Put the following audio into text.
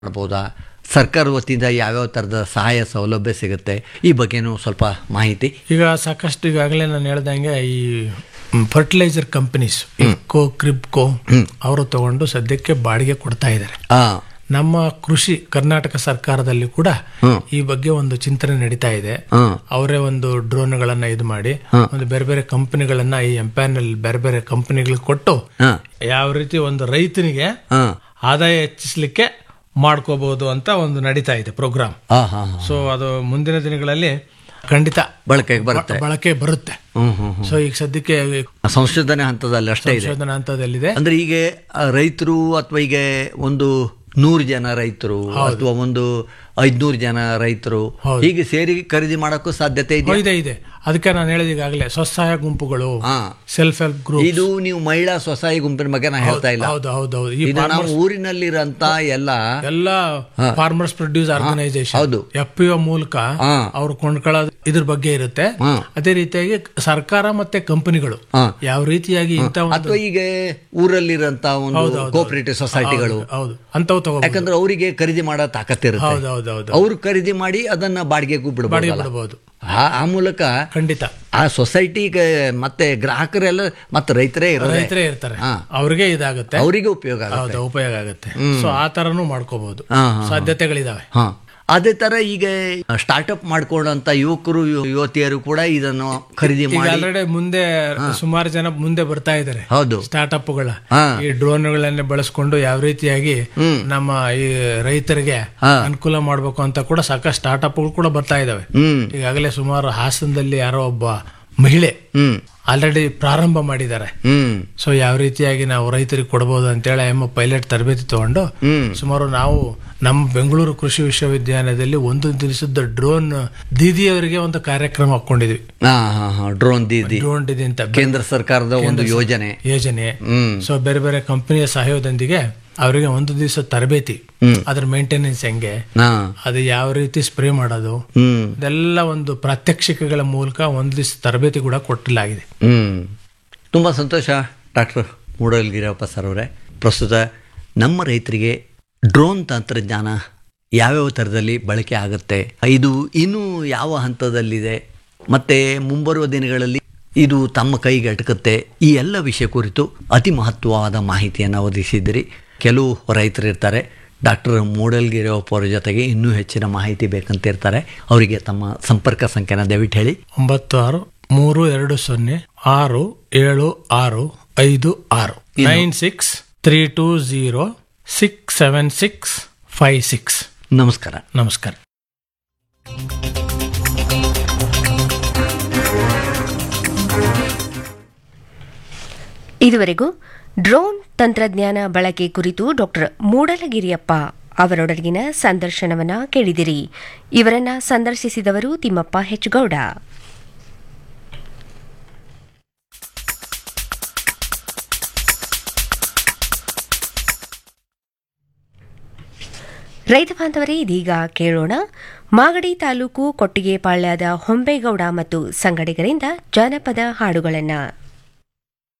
ಮಾಡ್ಬೋದಾ ಸರ್ಕಾರದ ವತಿಯಿಂದ ಯಾವ್ಯಾವ ಥರದ ಸಹಾಯ ಸೌಲಭ್ಯ ಸಿಗುತ್ತೆ ಈ ಬಗ್ಗೆನೂ ಸ್ವಲ್ಪ ಮಾಹಿತಿ ಈಗ ಸಾಕಷ್ಟು ಈಗಾಗಲೇ ನಾನು ಹೇಳ್ದಂಗೆ ಈ ಫರ್ಟಿಲೈಸರ್ ಕಂಪನೀಸ್ ಇಫ್ಕೋ ಕ್ರಿಬ್ಕೋ ಅವರು ತಗೊಂಡು ಸದ್ಯಕ್ಕೆ ಬಾಡಿಗೆ ಕೊಡ್ತಾ ಇದ್ದಾರೆ ಆ, ನಮ್ಮ ಕೃಷಿ ಕರ್ನಾಟಕ ಸರ್ಕಾರದಲ್ಲಿ ಕೂಡ ಈ ಬಗ್ಗೆ ಒಂದು ಚಿಂತನೆ ನಡೀತಾ ಇದೆ ಹ್ಮ್. ಅವರೇ ಒಂದು ಡ್ರೋನ್ಗಳನ್ನ ಇದು ಮಾಡಿ ಒಂದು ಬೇರೆ ಬೇರೆ ಕಂಪನಿಗಳನ್ನ ಈ ಎಂಪ್ಯಾನಲ್ ಬೇರೆ ಬೇರೆ ಕಂಪನಿಗಳಿಗೆ ಕೊಟ್ಟು ಹಾ, ಯಾವ ರೀತಿ ಒಂದು ರೈತನಿಗೆ ಹಾ, ಆದಾಯ ಹೆಚ್ಚಿಸ್ಲಿಕ್ಕೆ ಮಾಡ್ಕೋಬಹುದು ಅಂತ ಒಂದು ನಡೀತಾ ಇದೆ ಪ್ರೋಗ್ರಾಮ್ ಆ, ಹಾ, ಹಾ. ಸೊ ಅದು ಮುಂದಿನ ದಿನಗಳಲ್ಲಿ ಖಂಡಿತ ಬಳಕೆಗೆ ಬರುತ್ತೆ ಬಳಕೆ ಬರುತ್ತೆ ಹ್ಮ್ ಹ್ಮ್ ಹ್ಮ್. ಸೊ ಈಗ ಸದ್ಯಕ್ಕೆ ಸಂಶೋಧನೆ ಹಂತದಲ್ಲಿ ಅಷ್ಟೇ ಇದೆ ಸಂಶೋಧನಾ ಹಂತದಲ್ಲಿದೆ ಅಂದ್ರೆ ಈಗ ಆ, ರೈತರು ಅಥವಾ ಈಗ ಒಂದು ನೂರು ಜನ ರೈತರು ಅಥವಾ ಒಂದು ಐದ್ನೂರು ಜನ ರೈತರು ಹೀಗೆ ಸೇರಿ ಖರೀದಿ ಮಾಡಕ್ಕೂ ಸಾಧ್ಯತೆ ಇದೆ ಇದೆ ಇದೆ ಅದಕ್ಕೆ ನಾನು ಹೇಳಿದ ಈಗಾಗಲೇ ಸ್ವಸಹಾಯ ಗುಂಪುಗಳು ಹಾ ಸೆಲ್ಫ್ ಹೆಲ್ಪ್ ಗ್ರೂಪ್ ಇದು ನೀವು ಮಹಿಳಾ ಸ್ವಸಹಾಯ ಗುಂಪಿನ ಬಗ್ಗೆ ನಾನು ಹೇಳ್ತಾ ಇಲ್ಲ ಹೌದು ಹೌದು ಹೌದು ಈ ಇದು ನಮ್ಮ ಊರಿನಲ್ಲಿರಂತ ಎಲ್ಲ ಎಲ್ಲ ಫಾರ್ಮರ್ಸ್ ಪ್ರೊಡ್ಯೂಸ್ ಆರ್ಗನೈಸೇಷನ್ ಹೌದು. ಎಫ್ ಪಿ ಮೂಲಕ ಹಾ. ಅವ್ರು ಕೊಂಡ್ಕೊಳ್ಳೋದು ಇದ್ರ ಬಗ್ಗೆ ಇರುತ್ತೆ ಹಾ. ಅದೇ ರೀತಿಯಾಗಿ ಸರ್ಕಾರ ಮತ್ತೆ ಕಂಪನಿಗಳು ಹಾ. ಯಾವ ರೀತಿಯಾಗಿ ಇಂಥ ಒಂದು ಅಥವಾ ಈಗ ಊರಲ್ಲಿರಂತ ಒಂದು ಕೋಪರೇಟಿವ್ ಸೊಸೈಟಿಗಳು ಹೌದು ಅಂತವು ತಗೋ ಯಾಕಂದ್ರೆ ಅವರಿಗೆ ಖರೀದಿ ಮಾಡೋ ತಾಕತ್ತಿರುತ್ತೆ ಹೌದು ಹೌದು ಹೌದು ಅವರು ಖರೀದಿ ಮಾಡಿ ಅದನ್ನ ಬಾಡಿಗೆಗೂ ಬಿಡಬಹುದು ಬಿಡಬಹುದು ಆ ಆ ಮೂಲಕ ಖಂಡಿತ ಆ ಸೊಸೈಟಿಗೆ ಮತ್ತೆ ಗ್ರಾಹಕರೆಲ್ಲ ಮತ್ತೆ ರೈತರೇ ಇರೋದೇ ರೈತರೇ ಇರ್ತಾರೆ ಹಾ. ಅವ್ರಿಗೆ ಇದಾಗುತ್ತೆ ಅವರಿಗೆ ಉಪಯೋಗ ಆಗುತ್ತೆ ಹೌದು ಉಪಯೋಗ ಆಗುತ್ತೆ ಸೊ ಆ ತರನು ಮಾಡ್ಕೋಬಹುದು ಹಾ, ಹಾ, ಸಾಧ್ಯತೆಗಳಿದಾವೆ ಹಾ ಅದೇ ತರ ಈಗ ಸ್ಟಾರ್ಟ್ಅಪ್ ಮಾಡ್ಕೊಂಡಂತ ಯುವಕರು ಯು- ಯುವತಿಯರು ಕೂಡ ಇದನ್ನು ಖರೀದಿ ಈಗ ಮಾಡಿ ಆಲ್ರೆಡಿ ಮುಂದೆ ಸುಮಾರು ಜನ ಮುಂದೆ ಬರ್ತಾ ಇದ್ದಾರೆ ಹೌದು ಸ್ಟಾರ್ಟ್ಅಪ್ಗಳ ಹಾ. ಈ ಡ್ರೋನ್ಗಳನ್ನ ಬಳಸ್ಕೊಂಡು ಯಾವ ರೀತಿಯಾಗಿ ನಮ್ಮ ಈ ರೈತರಿಗೆ ಹಾ. ಅನುಕೂಲ ಮಾಡ್ಬೇಕು ಅಂತ ಕೂಡ ಸಾಕಷ್ಟು ಸ್ಟಾರ್ಟ್ಅಪ್ಗಳು ಕೂಡ ಬರ್ತಾ ಇದಾವೆ ಹ್ಮ್ ಈಗಾಗಲೇ ಸುಮಾರು ಹಾಸನದಲ್ಲಿ ಯಾರೋ ಒಬ್ಬ ಮಹಿಳೆ ಹ್ಮ್ ಆಲ್ರೆಡಿ ಪ್ರಾರಂಭ ಮಾಡಿದ್ದಾರೆ ಹ್ಮ್ ಸೊ ಯಾವ ರೀತಿಯಾಗಿ ನಾವು ರೈತರಿಗೆ ಕೊಡಬಹುದು ಅಂತೇಳಿ ಎಮ್ಮ ಪೈಲಟ್ ತರಬೇತಿ ತಗೊಂಡು ಹ್ಮ್ ಸುಮಾರು ನಾವು ನಮ್ಮ ಬೆಂಗಳೂರು ಕೃಷಿ ವಿಶ್ವವಿದ್ಯಾಲಯದಲ್ಲಿ ಒಂದು ದಿವಸದ ಡ್ರೋನ್ ದೀದಿಯವರಿಗೆ ಒಂದು ಕಾರ್ಯಕ್ರಮ ಹಾಕೊಂಡಿದ್ವಿ ಹಾ ಹಾ ಹಾ ಡ್ರೋನ್ ದೀದಿ ಡ್ರೋನ್ ದೀದಿ ಅಂತ ಕೇಂದ್ರ ಸರ್ಕಾರದ ಒಂದು ಯೋಜನೆ ಯೋಜನೆ ಹ್ಮ್ ಸೊ ಬೇರೆ ಬೇರೆ ಕಂಪನಿಯ ಸಹಯೋಗದೊಂದಿಗೆ ಅವರಿಗೆ ಒಂದು ದಿವಸ ತರಬೇತಿ ಹ್ಮ್. ಅದ್ರ ಮೇಂಟೆನೆನ್ಸ್ ಹೆಂಗೆ ಹಾ ಅದು ಯಾವ ರೀತಿ ಸ್ಪ್ರೇ ಮಾಡೋದು ಹ್ಮ್ ಇದೆಲ್ಲ ಒಂದು ಪ್ರಾತ್ಯಕ್ಷಿಕೆಗಳ ಮೂಲಕ ಒಂದು ದಿವಸ ತರಬೇತಿ ಕೂಡ ಕೊಟ್ಟಲಾಗಿದೆ ಹ್ಮ್ ತುಂಬ ಸಂತೋಷ ಡಾಕ್ಟರ್ ಮೂಡಲ್ಗಿರಪ್ಪ ಸರ್ ಅವರೇ ಪ್ರಸ್ತುತ ನಮ್ಮ ರೈತರಿಗೆ ಡ್ರೋನ್ ತಂತ್ರಜ್ಞಾನ ಯಾವ್ಯಾವ ಥರದಲ್ಲಿ ಬಳಕೆ ಆಗುತ್ತೆ ಇದು ಇನ್ನೂ ಯಾವ ಹಂತದಲ್ಲಿದೆ ಮತ್ತು ಮುಂಬರುವ ದಿನಗಳಲ್ಲಿ ಇದು ತಮ್ಮ ಕೈಗೆ ಎಟಕುತ್ತೆ ಈ ಎಲ್ಲ ವಿಷಯ ಕುರಿತು ಅತಿ ಮಹತ್ವವಾದ ಮಾಹಿತಿಯನ್ನು ಒದಗಿಸಿದ್ದೀರಿ ಕೆಲವು ರೈತರು ಇರ್ತಾರೆ ಡಾಕ್ಟರ್ ಮೂಡಲ್ಗಿರಿಯಪ್ಪ ಅವರ ಜೊತೆಗೆ ಇನ್ನೂ ಹೆಚ್ಚಿನ ಮಾಹಿತಿ ಬೇಕಂತ ಇರ್ತಾರೆ ಅವರಿಗೆ ತಮ್ಮ ಸಂಪರ್ಕ ಸಂಖ್ಯೆನ ದಯವಿಟ್ಟು ಹೇಳಿ ಒಂಬತ್ತು ಆರು ಮೂರು ಎರಡು ಸೊನ್ನೆ ಆರು ಏಳು ಆರು ಐದು ಆರು nine six three two zero six seven six five six ನಮಸ್ಕಾರ ನಮಸ್ಕಾರ ಇದುವರೆಗೂ ಡ್ರೋನ್ ತಂತ್ರಜ್ಞಾನ ಬಳಕೆ ಕುರಿತು ಡಾಕ್ಟರ್ ಮೂಡಲಗಿರಿಯಪ್ಪ ಅವರೊಡಗಿನ ಸಂದರ್ಶನವನ್ನ ಕೇಳಿದಿರಿ ಇವರನ್ನ ಸಂದರ್ಶಿಸಿದವರು ತಿಮ್ಮಪ್ಪ ಹೆಚ್ಗೌಡ ರೈತ ಬಾಂಧವರೇ ಇದೀಗ ಕೇಳೋಣ ಮಾಗಡಿ ತಾಲೂಕು ಕೊಟ್ಟಿಗೆಪಾಳ್ಯದ ಹೊಂಬೇಗೌಡ ಮತ್ತು ಸಂಗಡಿಗರಿಂದ ಜಾನಪದ ಹಾಡುಗಳನ್ನು